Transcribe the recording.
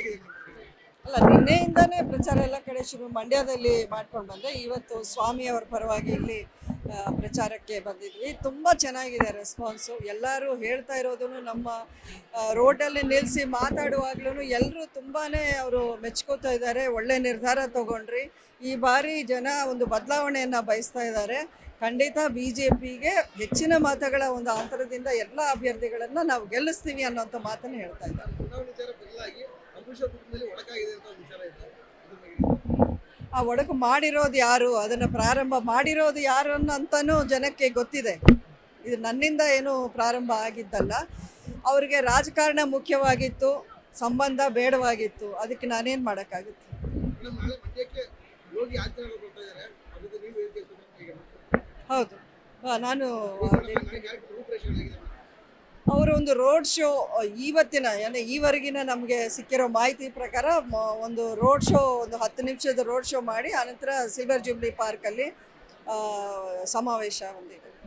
ಹೇಗಿದೆ ಅಲ್ಲ ನಿನ್ನೆಯಿಂದಾನೇ ಪ್ರಚಾರ ಎಲ್ಲ ಕಡೆ ಶುರು ಮಂಡ್ಯದಲ್ಲಿ ಮಾಡ್ಕೊಂಡು ಬಂದೆ ಇವತ್ತು ಸ್ವಾಮಿ ಅವರ ಪರವಾಗಿ ಇಲ್ಲಿ ಆ, ಪ್ರಚಾರಕ್ಕೆ ಬಂದಿದ್ವಿ ತುಂಬ ಚೆನ್ನಾಗಿದೆ ರೆಸ್ಪಾನ್ಸು ಎಲ್ಲರೂ ಹೇಳ್ತಾ ಇರೋದು ನಮ್ಮ ರೋಡಲ್ಲಿ ನಿಲ್ಲಿಸಿ ಮಾತಾಡುವಾಗ್ಲೂ ಎಲ್ಲರೂ ತುಂಬಾ ಅವರು ಮೆಚ್ಕೋತಾ ಇದ್ದಾರೆ ಒಳ್ಳೆ ನಿರ್ಧಾರ ತಗೊಂಡ್ರಿ ಈ ಬಾರಿ ಜನ ಒಂದು ಬದಲಾವಣೆಯನ್ನು ಬಯಸ್ತಾ ಇದ್ದಾರೆ ಖಂಡಿತ ಬಿ ಜೆ ಪಿಗೆ ಹೆಚ್ಚಿನ ಮತಗಳ ಒಂದು ಅಂತರದಿಂದ ಎಲ್ಲ ಅಭ್ಯರ್ಥಿಗಳನ್ನು ನಾವು ಗೆಲ್ಲಿಸ್ತೀವಿ ಅನ್ನೋಂಥ ಮಾತನ್ನು ಹೇಳ್ತಾ ಇದ್ದಾರೆ ಚುನಾವಣೆ ವಿಚಾರ ಬದಲಾಗಿ ಅಂಬರೀಷ್ ಅವ್ರ ಕುಟುಂಬದಲ್ಲಿ ಒಳಗಾಗಿದೆ ಅಂತ ಒಂದು ವಿಚಾರ ಇತ್ತು ಅದ್ರ ಬಗ್ಗೆ ಆ ಒಡಕು ಮಾಡಿರೋದು ಯಾರು ಅದನ್ನು ಪ್ರಾರಂಭ ಮಾಡಿರೋದು ಯಾರು ಅಂತಲೂ ಜನಕ್ಕೆ ಗೊತ್ತಿದೆ ಇದು ನನ್ನಿಂದ ಏನು ಪ್ರಾರಂಭ ಆಗಿದ್ದಲ್ಲ ಅವರಿಗೆ ರಾಜಕಾರಣ ಮುಖ್ಯವಾಗಿತ್ತು ಸಂಬಂಧ ಬೇಡವಾಗಿತ್ತು ಅದಕ್ಕೆ ನಾನೇನು ಮಾಡೋಕ್ಕಾಗುತ್ತೆ ಮೇಡಮ್ ನಾಳೆ ಮಂಡ್ಯಕ್ಕೆ ಯೋಗಿ ಆದಿತ್ಯನಾಥ್ ಬರ್ತಾ ಇದ್ದಾರೆ ಅದ್ರ ಜೊತೆ ನೀವು ಹೇಗೆ ಹೇಗೆ ಹೌದು ಆ, ನಾನು ನಾಳೆ ಕ್ಯಾರೆಕ್ಟರ್ ರೂಪರೇಷೆಗಳಾಗಿದೆ ಅವರ ಒಂದು ರೋಡ್ ಶೋ ಇವತ್ತಿನ ಅಂದರೆ ಈವರೆಗಿನ ನಮಗೆ ಸಿಕ್ಕಿರೋ ಮಾಹಿತಿ ಪ್ರಕಾರ ಮ- ಒಂದು ರೋಡ್ ಶೋ ಒಂದು ಹತ್ತು ನಿಮಿಷದ ರೋಡ್ ಶೋ ಮಾಡಿ ಆನಂತರ ಸಿಲ್ವರ್ ಜೂಬ್ಲಿ ಪಾರ್ಕಲ್ಲಿ ಆ, ಸಮಾವೇಶ ಹೊಂದಿದೆ